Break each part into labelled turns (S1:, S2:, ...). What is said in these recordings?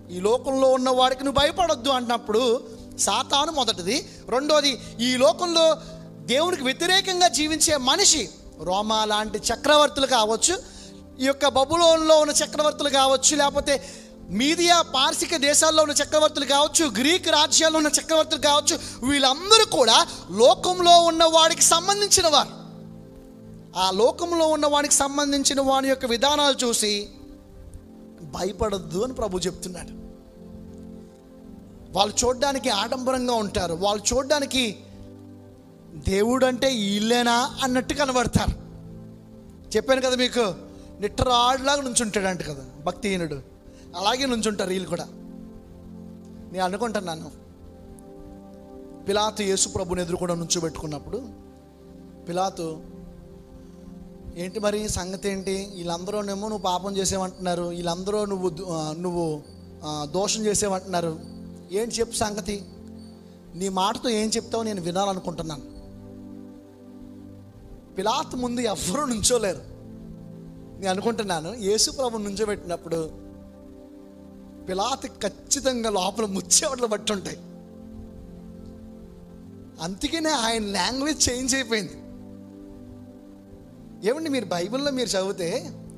S1: ఈ లోకంలో ఉన్న వాడికి నువ్వు భయపడొద్దు అంటున్నప్పుడు సాతాను మొదటిది రెండోది ఈ లోకంలో దేవునికి వ్యతిరేకంగా జీవించే మనిషి రోమా లాంటి చక్రవర్తులు కావచ్చు ఈ యొక్క బబులోన్లో ఉన్న చక్రవర్తులు కావచ్చు లేకపోతే మీదియా పార్సిక దేశాల్లో ఉన్న చక్రవర్తులు కావచ్చు గ్రీక్ రాజ్యాల్లో ఉన్న చక్రవర్తులు కావచ్చు వీళ్ళందరూ కూడా లోకంలో ఉన్న వాడికి సంబంధించిన వారు ఆ లోకంలో ఉన్న వాడికి సంబంధించిన వాని యొక్క విధానాలు చూసి భయపడద్దు అని ప్రభు చెప్తున్నాడు వాళ్ళు చూడడానికి ఆడంబరంగా ఉంటారు వాళ్ళు చూడడానికి దేవుడు అంటే వీళ్ళేనా అన్నట్టు కనబడతారు చెప్పాను కదా మీకు నిట్టరాడులాగా నుంచుంటాడంట కదా భక్తిహీనుడు అలాగే నుంచుంటారు వీళ్ళు కూడా నేను అనుకుంటున్నాను పిలాతు యేసు ప్రభుని ఎదురు కూడా నుంచోబెట్టుకున్నప్పుడు పిలాతు ఏంటి మరి సంగతి ఏంటి వీళ్ళందరూనేమో నువ్వు పాపం చేసేవంటున్నారు వీళ్ళందరూ నువ్వు దు- ఆ, నువ్వు ఆ, దోషం చేసేవంటున్నారు ఏంటి చెప్పు సంగతి నీ మాటతో ఏం చెప్తావో నేను వినాలనుకుంటున్నాను పిలాత్ ముందు ఎవ్వరూ నుంచోలేరు నేను అనుకుంటున్నాను యేసు ప్రభు నుంచోబెట్టినప్పుడు పిలాత్ ఖచ్చితంగా లోపల ముచ్చేవట్లు బట్టి ఉంటాయి అందుకనే ఆయన లాంగ్వేజ్ చేంజ్ అయిపోయింది ఏమండి మీరు బైబిల్లో మీరు చదివితే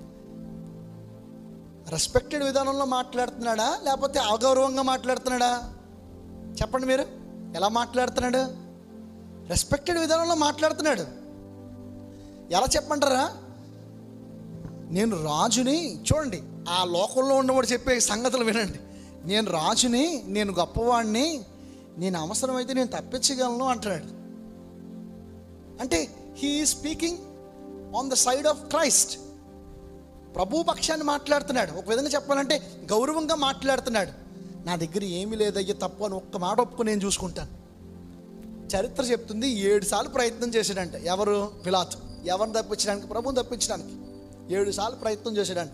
S1: రెస్పెక్టెడ్ విధానంలో మాట్లాడుతున్నాడా లేకపోతే అగౌరవంగా మాట్లాడుతున్నాడా చెప్పండి మీరు ఎలా మాట్లాడుతున్నాడు రెస్పెక్టెడ్ విధానంలో మాట్లాడుతున్నాడు ఎలా చెప్పంటారా నేను రాజుని చూడండి ఆ లోకంలో ఉన్నవాడు చెప్పే సంగతులు వినండి నేను రాజుని నేను గొప్పవాడిని నేను అవసరమైతే నేను తప్పించగలను అంటున్నాడు అంటే he speaking on the side of Christ ప్రభు పక్షాన్ని మాట్లాడుతున్నాడు ఒక విధంగా చెప్పాలంటే గౌరవంగా మాట్లాడుతున్నాడు నా దగ్గర ఏమీ లేదయ్యా తప్పు అని ఒక్క మాట ఒప్పుకొని నేను చూసుకుంటాను చరిత్ర చెప్తుంది ఏడు సార్లు ప్రయత్నం చేశాడంట ఎవరు పిలాతు ఎవరిని తప్పించడానికి ప్రభుని తప్పించడానికి ఏడు సార్లు ప్రయత్నం చేశాడంట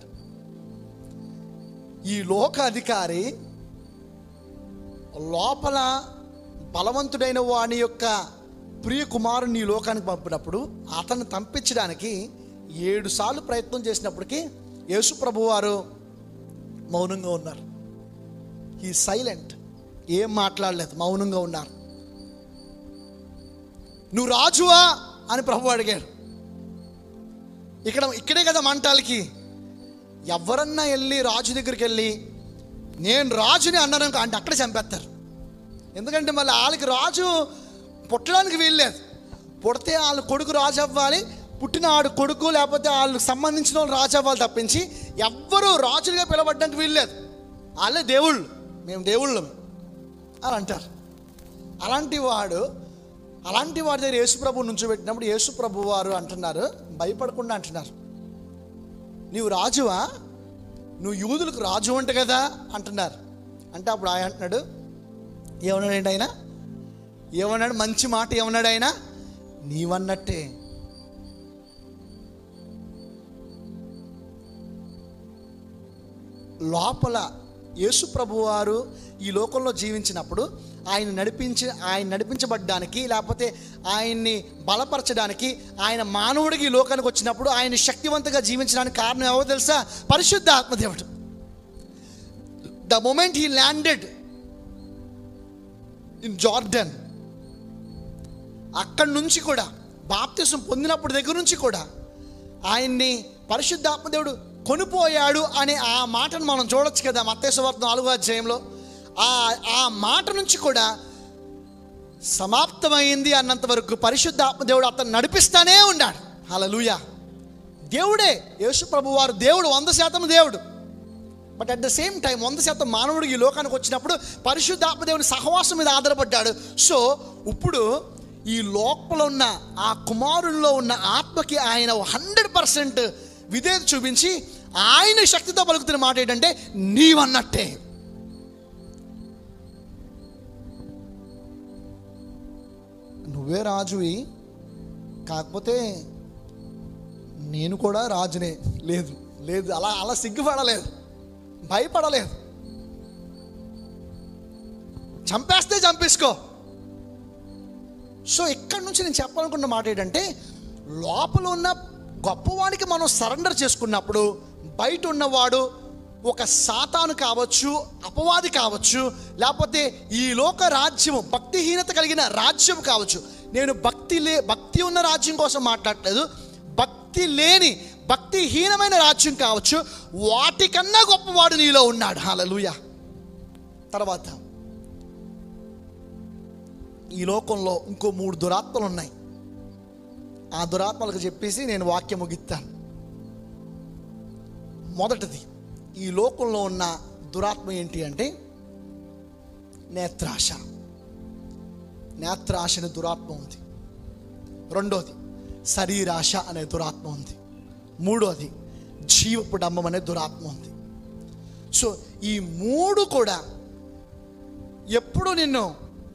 S1: ఈ లోక అధికారి లోపల బలవంతుడైన వాని యొక్క ప్రియ కుమారుని ఈ లోకానికి పంపినప్పుడు అతన్ని పంపించడానికి ఏడు సార్లు ప్రయత్నం చేసినప్పటికీ యేసు ప్రభు వారు మౌనంగా ఉన్నారు ఈ సైలెంట్ ఏం మాట్లాడలేదు మౌనంగా ఉన్నారు నువ్వు రాజువా అని ప్రభు అడిగారు ఇక్కడ ఇక్కడే కదా మంటాలకి ఎవరన్నా వెళ్ళి రాజు దగ్గరికి వెళ్ళి నేను రాజుని అన్నాను అంటే అక్కడే చంపేస్తారు ఎందుకంటే మళ్ళీ వాళ్ళకి రాజు పుట్టడానికి వీల్లేదు పుడితే వాళ్ళ కొడుకు రాజు అవ్వాలి పుట్టిన ఆడు కొడుకు లేకపోతే వాళ్ళకి సంబంధించిన వాళ్ళు రాజు అవ్వాలి తప్పించి ఎవ్వరూ రాజులుగా పిలవడానికి వీల్లేదు వాళ్ళే దేవుళ్ళు మేము దేవుళ్ళం అని అంటారు అలాంటి వాడు అలాంటి వాడి దగ్గర యేసుప్రభు నుంచి పెట్టినప్పుడు యేసుప్రభు వారు అంటున్నారు భయపడకుండా అంటున్నారు నీవు రాజువా నువ్వు యూదులకు రాజు అంట కదా అంటున్నారు అంటే అప్పుడు ఆయన అంటున్నాడు ఏమన్నాడు ఆయన ఏమన్నాడు మంచి మాట ఏమన్నాడు ఆయన నీవన్నట్టే లోపల యేసు ప్రభువారు ఈ లోకంలో జీవించినప్పుడు ఆయన నడిపించి ఆయన నడిపించబడ్డానికి లేకపోతే ఆయన్ని బలపరచడానికి ఆయన మానవుడికి ఈ లోకానికి వచ్చినప్పుడు ఆయన శక్తివంతంగా జీవించడానికి కారణం ఎవరో తెలుసా పరిశుద్ధ ఆత్మదేవుడు the moment he landed in Jordan అక్కడి నుంచి కూడా బాప్తిసం పొందినప్పుడు దగ్గర నుంచి కూడా ఆయన్ని పరిశుద్ధాత్మదేవుడు కొనిపోయాడు అనే ఆ మాటను మనం చూడొచ్చు కదా మత్తేశ్వార్త నాలుగో అధ్యాయంలో ఆ ఆ మాట నుంచి కూడా సమాప్తమైంది అన్నంత వరకు పరిశుద్ధాత్మదేవుడు అతను నడిపిస్తానే ఉన్నాడు హల్లెలూయా దేవుడే యేసు ప్రభు వారు దేవుడు వంద శాతం దేవుడు but at the same time వంద శాతం మానవుడు ఈ లోకానికి వచ్చినప్పుడు పరిశుద్ధాత్మదేవుని సహవాసం మీద ఆధారపడ్డాడు సో ఇప్పుడు ఈ లోపల ఉన్న ఆ కుమారుల్లో ఉన్న ఆత్మకి ఆయన హండ్రెడ్ పర్సెంట్ విధేయత చూపించి ఆయన శక్తితో పలుకుతున్న మాట ఏంటంటే నీవన్నట్టే నువ్వే రాజువి కాకపోతే నేను కూడా రాజునే లేదు లేదు అలా అలా సిగ్గుపడలేదు భయపడలేదు చంపేస్తే చంపేసుకో సో ఇక్కడ నుంచి నేను చెప్పాలనుకున్న మాట ఏంటంటే లోపల ఉన్న గొప్పవాడికి మనం సరెండర్ చేసుకున్నప్పుడు బయట ఉన్నవాడు ఒక సాతాను కావచ్చు అపవాది కావచ్చు లేకపోతే ఈ లోక రాజ్యము భక్తిహీనత కలిగిన రాజ్యం కావచ్చు నేను భక్తి లే భక్తి ఉన్న రాజ్యం కోసం మాట్లాడట్లేదు భక్తి లేని భక్తిహీనమైన రాజ్యం కావచ్చు వాటికన్నా గొప్పవాడు నీలో ఉన్నాడు హల్లెలూయా తర్వాత ఈ లోకంలో ఇంకో మూడు దురాత్మలు ఉన్నాయి ఆ దురాత్మలకు చెప్పేసి నేను వాక్యం ముగిస్తాను మొదటిది ఈ లోకంలో ఉన్న దురాత్మ ఏంటి అంటే నేత్రాశ నేత్రాశ అనే దురాత్మ ఉంది రెండోది శరీరాశ అనే దురాత్మ ఉంది మూడోది జీవపు డంబం అనే దురాత్మ ఉంది సో ఈ మూడు కూడా ఎప్పుడు నిన్ను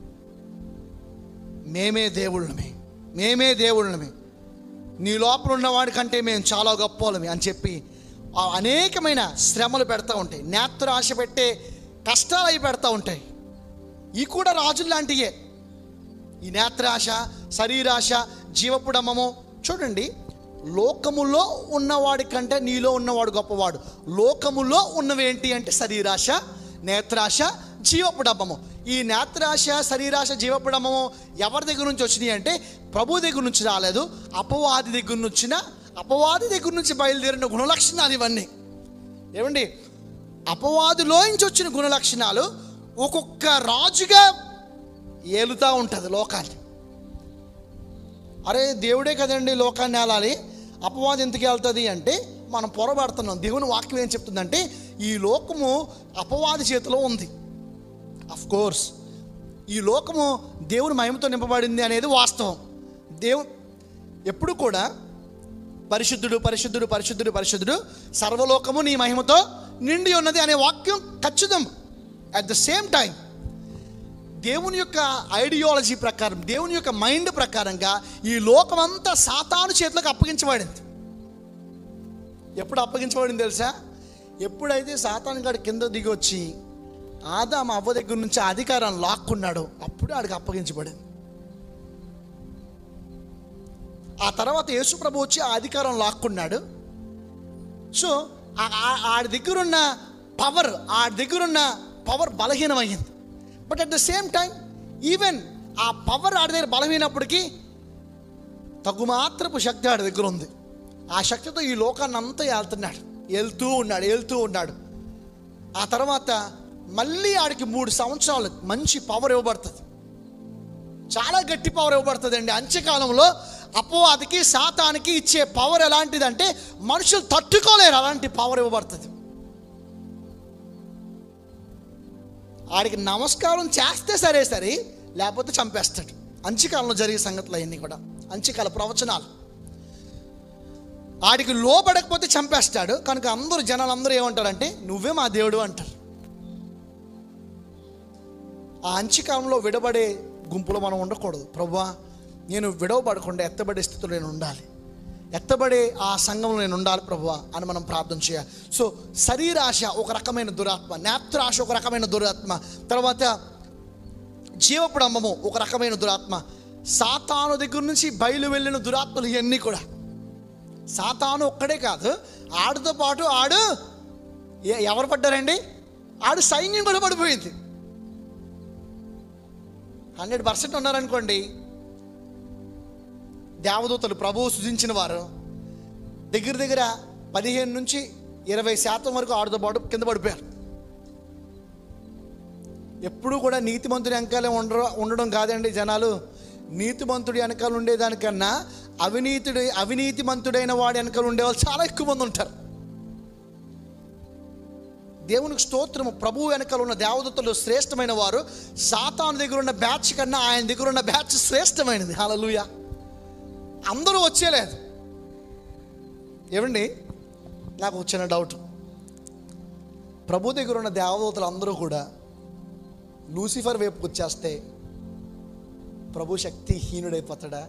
S1: మేమే దేవుళ్ళమే మేమే దేవుళ్ళమే నీ లోపల ఉన్నవాడి కంటే మేము చాలా గొప్పవాళ్ళమి అని చెప్పి ఆ అనేకమైన శ్రమలు పెడతా ఉంటాయి నేత్రాశ పెట్టే కష్టాలు అవి పెడతా ఉంటాయి ఈ కూడా రాజులు లాంటియే ఈ నేత్రాశ శరీరాశ జీవపుడమము చూడండి లోకములో ఉన్నవాడి కంటే నీలో ఉన్నవాడు గొప్పవాడు లోకములో ఉన్నవేంటి అంటే శరీరాశ నేత్రాశ జీవపుడమము ఈ నేత్రాశ శరీరాశ జీవపుడమము ఎవరి దగ్గర నుంచి వచ్చినాయి అంటే ప్రభు దగ్గర నుంచి రాలేదు అపవాది దగ్గర నుంచి వచ్చిన అపవాది దగ్గర నుంచి బయలుదేరిన గుణలక్షణాలు ఇవన్నీ ఏమండి అపవాదిలోంచి వచ్చిన గుణలక్షణాలు ఒక్కొక్క రాజుగా ఏలుతూ ఉంటుంది లోకాన్ని అరే దేవుడే కదండి లోకాన్ని ఏలాలి అపవాదం ఎందుకు వెళ్తుంది అంటే మనం పొరబడుతున్నాం దేవుని వాక్యం ఏం చెప్తుందంటే ఈ లోకము అపవాది చేతిలో ఉంది అఫ్ కోర్స్ ఈ లోకము దేవుని మహిమతో నింపబడింది అనేది వాస్తవం దేవు ఎప్పుడు కూడా పరిశుద్ధుడు పరిశుద్ధుడు పరిశుద్ధుడు పరిశుద్ధుడు సర్వలోకము నీ మహిమతో నిండి ఉన్నది అనే వాక్యం ఖచ్చితం అట్ ద సేమ్ టైం దేవుని యొక్క ఐడియాలజీ ప్రకారం దేవుని యొక్క మైండ్ ప్రకారంగా ఈ లోకమంతా సాతాను చేతులకు అప్పగించబడింది ఎప్పుడు అప్పగించబడింది తెలుసా ఎప్పుడైతే సాతాను గాడి కింద దిగి వచ్చి ఆదామ అవ్వ దగ్గర నుంచి ఆ అధికారాన్ని లాక్కున్నాడో అప్పుడు ఆడికి అప్పగించబడింది ఆ తర్వాత యేసు ప్రభు వచ్చి ఆ అధికారం లాక్కున్నాడు సో ఆ- ఆ- ఆడి దగ్గరున్న పవర్ ఆడి దగ్గరున్న పవర్ బలహీనమైంది but at the same time even ఆ పవర్ ఆడి దగ్గర బలమైనప్పటికీ తగుమాత్రపు శక్తి ఆడి దగ్గర ఉంది ఆ శక్తితో ఈ లోకాన్ని అంతా వెళ్తున్నాడు వెళ్తూ ఉన్నాడు వెళ్తూ ఉన్నాడు ఆ తర్వాత మళ్ళీ ఆడికి మూడు సంవత్సరాలు మంచి పవర్ ఇవ్వబడుతుంది చాలా గట్టి పవర్ ఇవ్వబడుతుంది అండి అంత్యకాలంలో అపవాదికి శాతానికి ఇచ్చే పవర్ ఎలాంటిదంటే మనుషులు తట్టుకోలేరు అలాంటి పవర్ ఇవ్వబడుతుంది ఆడికి నమస్కారం చేస్తే సరే సరే లేకపోతే చంపేస్తాడు అంత్యకాలంలో జరిగే సంగతులు అవన్నీ కూడా అంత్యకాల ప్రవచనాలు ఆడికి లోపడకపోతే చంపేస్తాడు కనుక అందరూ జనాలు అందరూ ఏమంటారంటే నువ్వే మా దేవుడు అంటారు ఆ అంచికాలంలో విడబడే గుంపులో మనం ఉండకూడదు ప్రభా నేను విడవబడకుండా ఎత్తబడే స్థితిలో నేను ఉండాలి ఎత్తబడే ఆ సంఘంలో నేను ఉండాలి ప్రభువా అని మనం ప్రార్థన చేయాలి సో శరీరాశ ఒక రకమైన దురాత్మ నేత్రాశ ఒక రకమైన దురాత్మ తర్వాత జీవపుడంబము ఒక రకమైన దురాత్మ సాతాను దగ్గర నుంచి బయలు వెళ్ళిన దురాత్మలు ఇవన్నీ కూడా సాతాను ఒక్కడే కాదు ఆడుతో పాటు ఆడు ఎ- ఎవరు పడ్డారండి ఆడు సైన్యం కూడా పడిపోయింది హండ్రెడ్ పర్సెంట్ ఉన్నారనుకోండి దేవదూతలు ప్రభువు సృజించిన వారు దగ్గర దగ్గర పదిహేను నుంచి ఇరవై శాతం వరకు ఆడుతో పాటు కింద పడిపోయారు ఎప్పుడు కూడా నీతిమంతుడి వెనకాలే ఉండ ఉండడం కాదండి జనాలు నీతిమంతుడి వెనకాల ఉండేదానికన్నా అవినీతుడి అవినీతిమంతుడైన వాడి వెనకాల ఉండేవాళ్ళు చాలా ఎక్కువ మంది ఉంటారు దేవునికి స్తోత్రము ప్రభువు వెనకాల ఉన్న దేవదత్తులు శ్రేష్టమైన వారు సాతాను దగ్గర ఉన్న బ్యాచ్ కన్నా ఆయన దగ్గర ఉన్న బ్యాచ్ శ్రేష్టమైనది హల్లెలూయా అందరూ వచ్చేలేదు ఏమండి నాకు వచ్చిన డౌట్ ప్రభు దగ్గర ఉన్న దేవదూతలు అందరూ కూడా లూసిఫర్ వైపుకి వచ్చేస్తే ప్రభు శక్తి హీనుడైపోతాడా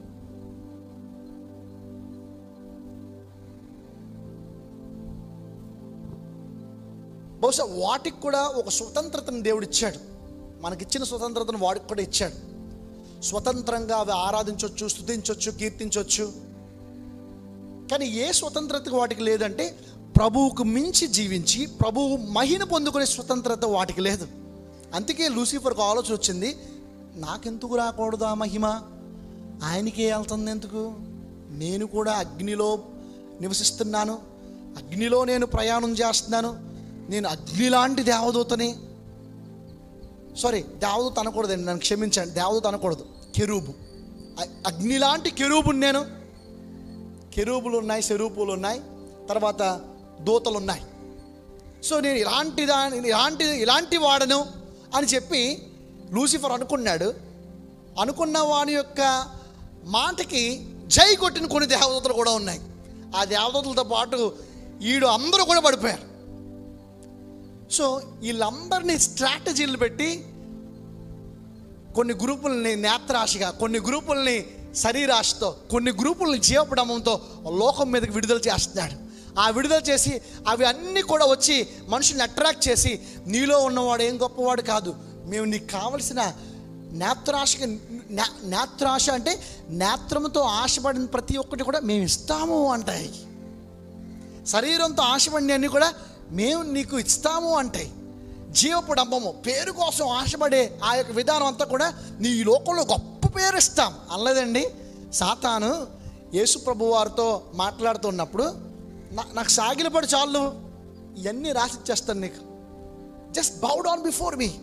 S1: బహుశా వాటికి కూడా ఒక స్వతంత్రతను దేవుడు ఇచ్చాడు మనకిచ్చిన స్వతంత్రతను వాడికి కూడా ఇచ్చాడు స్వతంత్రంగా అవి ఆరాధించవచ్చు స్తుతించవచ్చు కీర్తించవచ్చు కానీ ఏ స్వతంత్రత వాటికి లేదంటే ప్రభువుకు మించి జీవించి ప్రభువు మహిన పొందుకునే స్వతంత్రత వాటికి లేదు అందుకే లూసిఫర్కు ఆలోచన వచ్చింది నాకెందుకు రాకూడదు ఆ మహిమ ఆయనకే వెళ్తుంది ఎందుకు నేను కూడా అగ్నిలో నివసిస్తున్నాను అగ్నిలో నేను ప్రయాణం చేస్తున్నాను నేను అగ్ని లాంటి దేవదూతని సారీ దేవదూత అనకూడదండి నన్ను క్షమించండి దేవదూత అనకూడదు కెరూబు అ- అగ్ని లాంటి కెరూబుని నేను కెరూబులు ఉన్నాయి సెరూపులు ఉన్నాయి తర్వాత దూతలు ఉన్నాయి సో నేను ఇలాంటి దాని ఇలాంటి ఇలాంటి వాడను అని చెప్పి లూసిఫర్ అనుకున్నాడు అనుకున్న వాని యొక్క మాటకి జై కొట్టిన కొన్ని దేవదూతలు కూడా ఉన్నాయి ఆ దేవదూతలతో పాటు ఈడు అందరూ కూడా పడిపోయారు సో వీళ్ళందరినీ స్ట్రాటజీలు పెట్టి కొన్ని గ్రూపుల్ని నేత్రాశగా కొన్ని గ్రూపుల్ని శరీరాశతో కొన్ని గ్రూపుల్ని జీవపడమంతో లోకం మీదకి విడుదల చేస్తున్నాడు ఆ విడుదల చేసి అవి అన్నీ కూడా వచ్చి మనుషుల్ని అట్రాక్ట్ చేసి నీలో ఉన్నవాడు ఏం గొప్పవాడు కాదు మేము నీకు కావలసిన నేత్రాశకి నే- నేత్రాశ అంటే నేత్రంతో ఆశపడిన ప్రతి ఒక్కటి కూడా మేము ఇస్తాము అంటాయి శరీరంతో ఆశపడిన అన్నీ కూడా మేము నీకు ఇస్తాము అంటాయి జీవపు డంబము పేరు కోసం ఆశపడే ఆ యొక్క విధానం అంతా కూడా నీ ఈ లోకంలో గొప్ప పేరు ఇస్తాం అనలేదండి సాతాను యేసు ప్రభు వారితో మాట్లాడుతున్నప్పుడు నా- నాకు సాగిలపడి చాలు ఇవన్నీ రాసిచ్చేస్తాను నీకు just bow down before me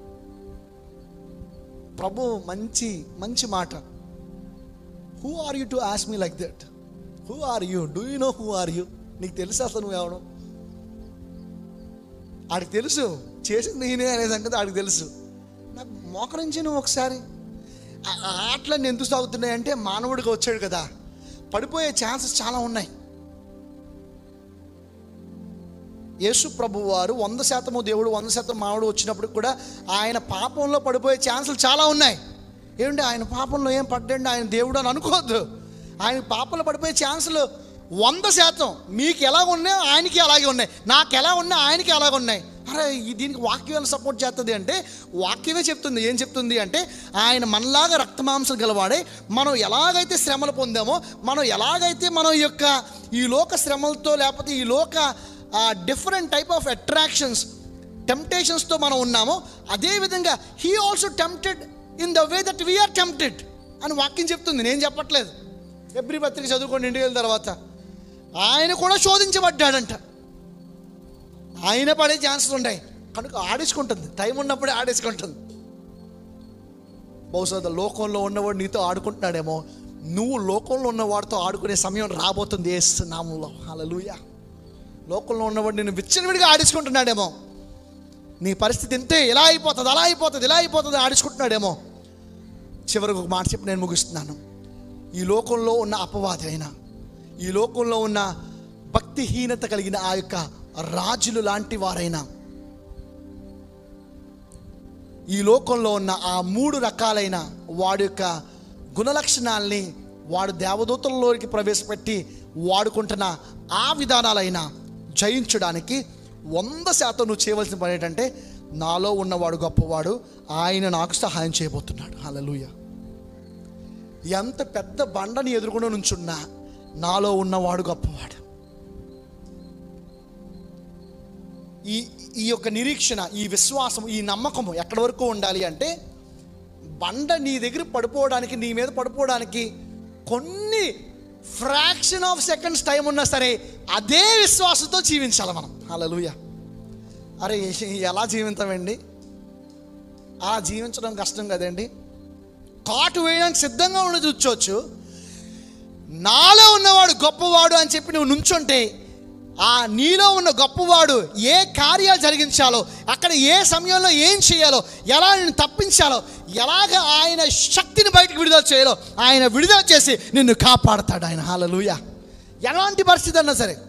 S1: ప్రభు మంచి మంచి మాట who are you to ask me like that who are you do you know who are you నీకు తెలుసు అసలు నువ్వు ఎవడం ఆడికి తెలుసు చేసింది నేనే అనే సంగతి ఆడికి తెలుసు నాకు మోకరించి నువ్వు ఒకసారి ఆ- ఆ ఆటలన్నీ ఎందుకు సాగుతున్నాయంటే మానవుడిగా వచ్చాడు కదా పడిపోయే ఛాన్సెస్ చాలా ఉన్నాయి యేసు ప్రభు వారు వంద శాతము దేవుడు వంద శాతం మానవుడు వచ్చినప్పుడు కూడా ఆయన పాపంలో పడిపోయే ఛాన్సులు చాలా ఉన్నాయి ఏమంటే ఆయన పాపంలో ఏం పడ్డండి ఆయన దేవుడు అని అనుకోవద్దు ఆయన పాపంలో పడిపోయే ఛాన్సులు వంద శాతం మీకు ఎలా ఉన్నాయో ఆయనకి అలాగే ఉన్నాయి నాకు ఎలా ఉన్నాయి ఆయనకి అలాగే ఉన్నాయి అరే ఈ దీనికి వాక్యం సపోర్ట్ చేస్తుంది అంటే వాక్యమే చెప్తుంది ఏం చెప్తుంది అంటే ఆయన మనలాగా రక్తమాంసం గలవాడే మనం ఎలాగైతే శ్రమలు పొందామో మనం ఎలాగైతే మనం ఈ యొక్క ఈ లోక శ్రమలతో లేకపోతే ఈ లోక డిఫరెంట్ టైప్ ఆఫ్ అట్రాక్షన్స్ టెంప్టేషన్స్తో మనం ఉన్నామో అదేవిధంగా he also tempted in the way that we are tempted అని వాక్యం చెప్తుంది నేను చెప్పట్లేదు ఎబ్రి పత్రిక చదువుకోండి ఇంటికి వెళ్ళిన తర్వాత ఆయన కూడా శోధించబడ్డాడంట ఆయన పడే ఛాన్సెస్ ఉంటాయి కనుక ఆడేసుకుంటుంది టైం ఉన్నప్పుడే ఆడేసుకుంటుంది బహుశా ద లోకంలో ఉన్నవాడు నీతో ఆడుకుంటున్నాడేమో నువ్వు లోకంలో ఉన్నవాడితో ఆడుకునే సమయం రాబోతుంది ఏ నామంలో హల్లెలూయా లోకంలో ఉన్నవాడు నేను విచ్చలవిడిగా ఆడించుకుంటున్నాడేమో నీ పరిస్థితి ఇంతే ఇలా అయిపోతుంది అలా అయిపోతుంది ఇలా అయిపోతుంది ఆడించుకుంటున్నాడేమో చివరికి ఒక మాట చెప్పి నేను ముగిస్తున్నాను ఈ లోకంలో ఉన్న అపవాది అయినా ఈ లోకంలో ఉన్న భక్తిహీనత కలిగిన ఆ యొక్క రాజులు లాంటి వారైనా ఈ లోకంలో ఉన్న ఆ మూడు రకాలైన వాడి యొక్క గుణలక్షణాల్ని వాడు దేవదూతల్లోకి ప్రవేశపెట్టి వాడుకుంటున్న ఆ విధానాలైనా జయించడానికి వంద శాతం నువ్వు చేయవలసిన పని ఏంటంటే నాలో ఉన్నవాడు గొప్పవాడు ఆయన నాకు సహాయం చేయబోతున్నాడు హల్లెలూయ ఎంత పెద్ద బండని ఎదుర్కొని నుంచున్నా నాలో ఉన్నవాడు గొప్పవాడు ఈ ఈ యొక్క నిరీక్షణ ఈ విశ్వాసం ఈ నమ్మకము ఎక్కడి వరకు ఉండాలి అంటే బండ నీ దగ్గర పడిపోవడానికి నీ మీద పడిపోవడానికి కొన్ని ఫ్రాక్షన్ ఆఫ్ సెకండ్స్ టైం ఉన్నా సరే అదే విశ్వాసంతో జీవించాలి మనం హల్లెలూయా అరే ఎలా జీవించామండి ఆ జీవించడం కష్టం కదండి కాటు వేయడానికి సిద్ధంగా ఉండి చూచోచ్చు నాలో ఉన్నవాడు గొప్పవాడు అని చెప్పి నువ్వు నుంచుంటే ఆ నీలో ఉన్న గొప్పవాడు ఏ కార్యాలు జరిగించాలో అక్కడ ఏ సమయంలో ఏం చేయాలో ఎలా నిన్ను తప్పించాలో ఎలాగ ఆయన శక్తిని బయటకు విడుదల చేయాలో ఆయన విడుదల చేసి నిన్ను కాపాడతాడు ఆయన హాలలుయ ఎలాంటి పరిస్థితి అన్నా సరే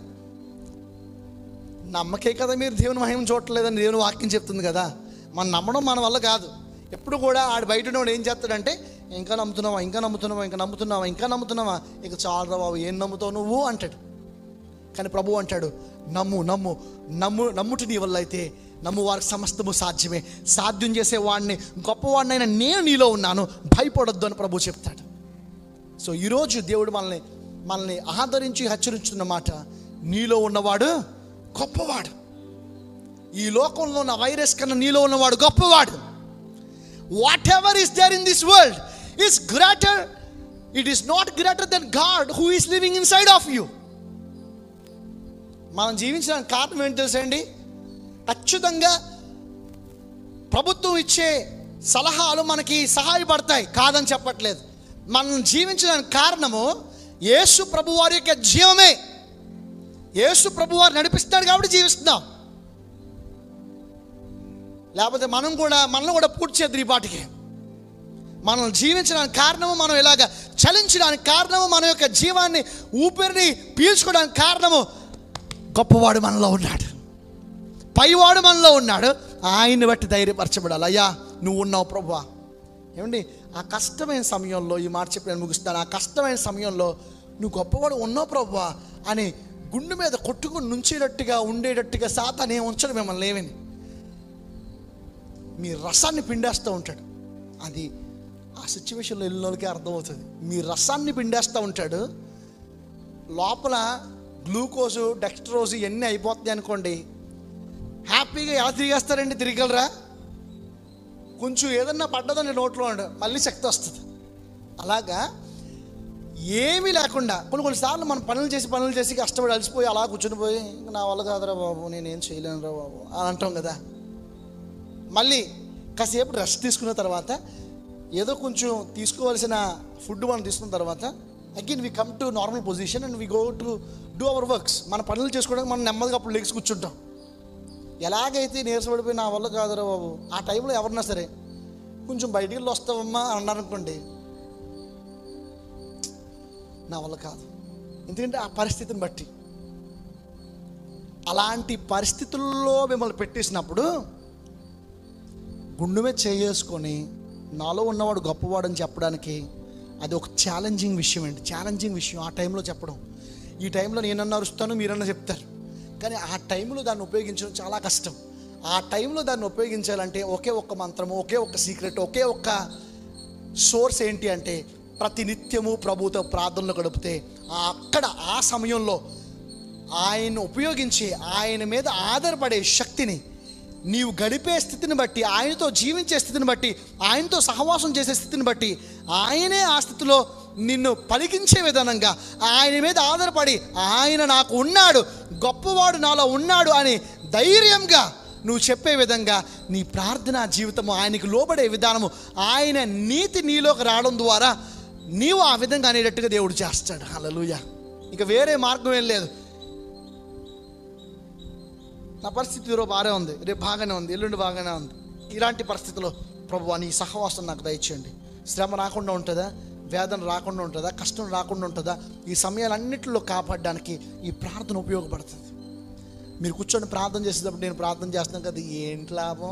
S1: నమ్మకే కదా మీరు దేవుని మహిమ చూడట్లేదని దేవుని వాక్యం చెప్తుంది కదా మనం నమ్మడం మన వల్ల కాదు ఎప్పుడు కూడా ఆడు బయట ఉన్నవాడు ఏం చేస్తాడంటే ఇంకా నమ్ముతున్నావా ఇంకా నమ్ముతున్నావా ఇంకా నమ్ముతున్నావా ఇంకా నమ్ముతున్నావా ఇక చాలు బాబు ఏం నమ్ముతావు నువ్వు అంటాడు కానీ ప్రభు అంటాడు నమ్ము నమ్ము నమ్ము నమ్ముటి నీ వల్ల అయితే నమ్ము వారికి సమస్తము సాధ్యమే సాధ్యం చేసే వాడిని గొప్పవాడినైనా నేను నీలో ఉన్నాను భయపడొద్దు అని ప్రభు చెప్తాడు సో ఈరోజు దేవుడు మనల్ని మనల్ని ఆదరించి హెచ్చరించున్న మాట నీలో ఉన్నవాడు గొప్పవాడు ఈ లోకంలో ఉన్న వైరస్ కన్నా నీలో ఉన్నవాడు గొప్పవాడు whatever is there in this world is greater it is not greater than God who is living inside of you మనం జీవించడానికి కారణం ఏంటి తెలుసండి ఖచ్చితంగా ప్రభుత్వం ఇచ్చే సలహాలు మనకి సహాయపడతాయి కాదని చెప్పట్లేదు మనం జీవించడానికి కారణము యేసు ప్రభు వారి యొక్క జీవమే యేసు ప్రభు వారు నడిపిస్తాడు కాబట్టి జీవిస్తున్నాం లేకపోతే మనం కూడా మనల్ని కూడా పూర్తి చేద్దరు ఈ పాటికి మనం జీవించడానికి కారణము మనం ఇలాగ చలించడానికి కారణము మన యొక్క జీవాన్ని ఊపిరిని పీల్చుకోవడానికి కారణము గొప్పవాడు మనలో ఉన్నాడు పైవాడు మనలో ఉన్నాడు ఆయన్ని బట్టి ధైర్యపరచబడాలి అయ్యా నువ్వు ఉన్నావు ప్రభువా ఏమండి ఆ కష్టమైన సమయంలో ఈ మాట చెప్పి నేను ముగిస్తాను ఆ కష్టమైన సమయంలో నువ్వు గొప్పవాడు ఉన్నావు ప్రభువా అని గుండె మీద కొట్టుకుని నుంచేటట్టుగా ఉండేటట్టుగా సాతానే ఉంచడు మిమ్మల్ని లేవని మీ రసాన్ని పిండేస్తూ ఉంటాడు అది ఆ సిచ్యువేషన్లో వెళ్ళిన వాళ్ళకి అర్థమవుతుంది మీ రసాన్ని పిండేస్తూ ఉంటాడు లోపల గ్లూకోజు డెక్స్ట్రోజు ఇవన్నీ అయిపోతాయి అనుకోండి హ్యాపీగా ఎలా తిరిగేస్తారండి తిరగలరా కొంచెం ఏదన్నా పడ్డదని నోట్లో ఉండు మళ్ళీ శక్తి వస్తుంది అలాగా ఏమీ లేకుండా కొన్ని కొన్నిసార్లు మనం పనులు చేసి పనులు చేసి కష్టపడి అలసిపోయి అలా కూర్చుని పోయి "ఇంక నా వల్ల కాదురా బాబు నేనేం చేయలేనురా బాబు అని అంటాం కదా మళ్ళీ కాసేపు రెస్ట్ తీసుకున్న తర్వాత ఏదో కొంచెం తీసుకోవాల్సిన ఫుడ్ మనం తీసుకున్న తర్వాత again we come to normal position and we go to do our works మన పనులు చేసుకోవడానికి మనం నెమ్మదిగా అప్పుడు లెగ్స్ కూర్చుంటాం ఎలాగైతే నీరసపడిపోయి నా వల్ల కాదురా బాబు ఆ టైంలో ఎవరన్నా సరే కొంచెం బయటికి వెళ్ళి వస్తావమ్మా అని అన్నారనుకోండి నా వల్ల కాదు ఎందుకంటే ఆ పరిస్థితిని బట్టి అలాంటి పరిస్థితుల్లో మిమ్మల్ని పెట్టేసినప్పుడు గుండు మీద చేసుకొని నాలో ఉన్నవాడు గొప్పవాడు అని చెప్పడానికి అది ఒక ఛాలెంజింగ్ విషయం అండి ఛాలెంజింగ్ విషయం ఆ టైంలో చెప్పడం ఈ టైంలో నేనన్నా అరుస్తాను మీరన్నా చెప్తారు కానీ ఆ టైంలో దాన్ని ఉపయోగించడం చాలా కష్టం ఆ టైంలో దాన్ని ఉపయోగించాలంటే ఒకే ఒక్క మంత్రము ఒకే ఒక్క సీక్రెట్ ఒకే ఒక్క సోర్స్ ఏంటి అంటే ప్రతి నిత్యము ప్రభుతో ప్రార్థనలు గడిపితే ఆ అక్కడ ఆ సమయంలో ఆయన ఉపయోగించి ఆయన మీద ఆధారపడే శక్తిని నీవు గడిపే స్థితిని బట్టి ఆయనతో జీవించే స్థితిని బట్టి ఆయనతో సహవాసం చేసే స్థితిని బట్టి ఆయనే ఆ స్థితిలో నిన్ను పలికించే విధానంగా ఆయన మీద ఆధారపడి ఆయన నాకు ఉన్నాడు గొప్పవాడు నాలో ఉన్నాడు అని ధైర్యంగా నువ్వు చెప్పే విధంగా నీ ప్రార్థనా జీవితము ఆయనకి లోబడే విధానము ఆయన నీతి నీలోకి రావడం ద్వారా నీవు ఆ విధంగా అనేటట్టుగా దేవుడు చేస్తాడు హల్లెలూయా ఇక వేరే మార్గం ఏం లేదు నా పరిస్థితి ఈరోజు బాగానే ఉంది రేపు బాగానే ఉంది ఎల్లుండి బాగానే ఉంది ఇలాంటి పరిస్థితుల్లో ప్రభు నీ సహవాసం నాకు దయచేయండి శ్రమ రాకుండా ఉంటుందా వేదన రాకుండా ఉంటుందా కష్టం రాకుండా ఉంటుందా ఈ సమయాలన్నింటిలో కాపాడడానికి ఈ ప్రార్థన ఉపయోగపడుతుంది మీరు కూర్చొని ప్రార్థన చేసేటప్పుడు నేను ప్రార్థన చేస్తున్నాను కదా ఏంటి లాభం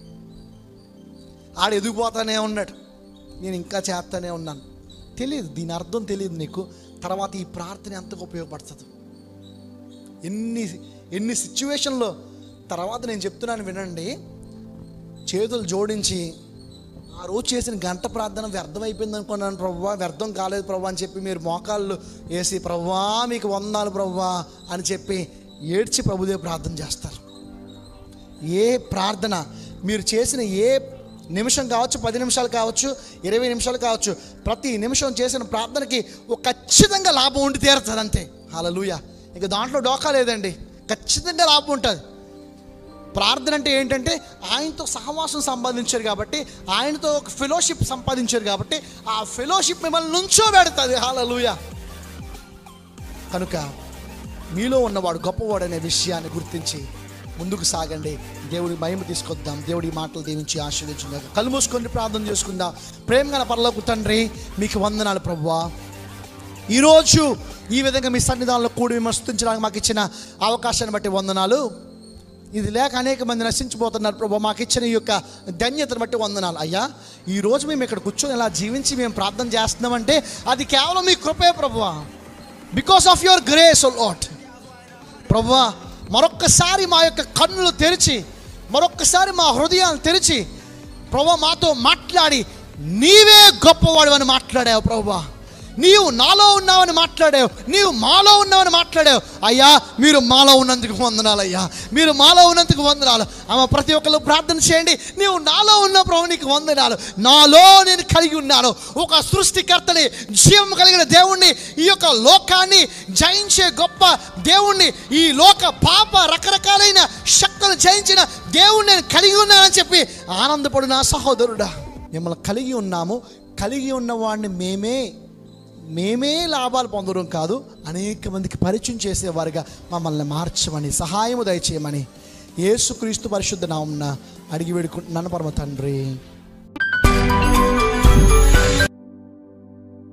S1: ఆడు ఎదిగిపోతానే ఉన్నాడు నేను ఇంకా చేస్తానే ఉన్నాను తెలియదు దీని అర్థం తెలియదు నీకు తర్వాత ఈ ప్రార్థన ఎంతగా ఉపయోగపడుతుంది ఎన్ని ఎన్ని సిచ్యువేషన్లో తర్వాత నేను చెప్తున్నాను వినండి చేతులు జోడించి ఆ రోజు చేసిన గంట ప్రార్థన వ్యర్థం అయిపోయింది అనుకున్నాను ప్రవ్వా వ్యర్థం కాలేదు ప్రవ్వా అని చెప్పి మీరు మోకాళ్ళు వేసి ప్రవ్వా మీకు వందాలు ప్రవ్వా అని చెప్పి ఏడ్చి ప్రభుదే ప్రార్థన చేస్తారు ఏ ప్రార్థన మీరు చేసిన ఏ నిమిషం కావచ్చు పది నిమిషాలు కావచ్చు ఇరవై నిమిషాలు కావచ్చు ప్రతి నిమిషం చేసిన ప్రార్థనకి ఒక ఖచ్చితంగా లాభం ఉండి తీరుతుంది అంతే హల్లెలూయా ఇక దాంట్లో డోకా లేదండి ఖచ్చితంగా లాభం ఉంటుంది ప్రార్థన అంటే ఏంటంటే ఆయనతో సహవాసం సంపాదించారు కాబట్టి ఆయనతో ఒక ఫెలోషిప్ సంపాదించారు కాబట్టి ఆ ఫెలోషిప్ మిమ్మల్ని నుంచో పెడుతుంది హాలలుయ కనుక మీలో ఉన్నవాడు గొప్పవాడు అనే విషయాన్ని గుర్తించి ముందుకు సాగండి దేవుడి మహిమ తీసుకొద్దాం దేవుడి మాటలు దీవించి ఆశీర్వదించుకుందాం కళ్ళు మూసుకొని ప్రార్థన చేసుకుందాం ప్రేమగల పరలోకు తండ్రి మీకు వందనాలు ప్రభువా ఈరోజు ఈ విధంగా మీ సన్నిధానంలో కూడి విమర్శించడానికి మాకు ఇచ్చిన అవకాశాన్ని బట్టి వందనాలు ఇది లేక అనేక మంది నశించిపోతున్నారు ప్రభు మాకు ఇచ్చిన ఈ యొక్క ధన్యతను బట్టి వందనాలు అయ్యా ఈ రోజు మేము ఇక్కడ కూర్చొని ఇలా జీవించి మేము ప్రార్థన చేస్తున్నామంటే అది కేవలం మీ కృపే ప్రభువా because of your grace Lord ప్రభువా మరొక్కసారి మా యొక్క కన్నులు తెరిచి మరొక్కసారి మా హృదయాలు తెరిచి ప్రభు మాతో మాట్లాడి నీవే గొప్పవాడు అని మాట్లాడావు ప్రభువా నీవు నాలో ఉన్నావని మాట్లాడావు నీవు మాలో ఉన్నావని మాట్లాడావు అయ్యా మీరు మాలో ఉన్నందుకు వందనాలు అయ్యా మీరు మాలో ఉన్నందుకు వందనాలు ఆమె ప్రతి ఒక్కరు ప్రార్థన చేయండి నీవు నాలో ఉన్న ప్రభు నీకు వందనాలు నాలో నేను కలిగి ఉన్నాను ఒక సృష్టికర్తని జీవం కలిగిన దేవుణ్ణి ఈ యొక్క లోకాన్ని జయించే గొప్ప దేవుణ్ణి ఈ లోక పాప రకరకాలైన శక్తులు జయించిన దేవుణ్ణి నేను కలిగి ఉన్నానని చెప్పి ఆనందపడు నా సహోదరుడా మిమ్మల్ని కలిగి ఉన్నాము కలిగి ఉన్న వాడిని మేమే మేమే లాభాలు పొందడం కాదు అనేక మందికి పరిచయం చేసేవారుగా మమ్మల్ని మార్చమని సహాయము దయచేయమని యేసుక్రీస్తు పరిశుద్ధ నామమున అడిగి వేడుకుంటున్నాను పరమ తండ్రి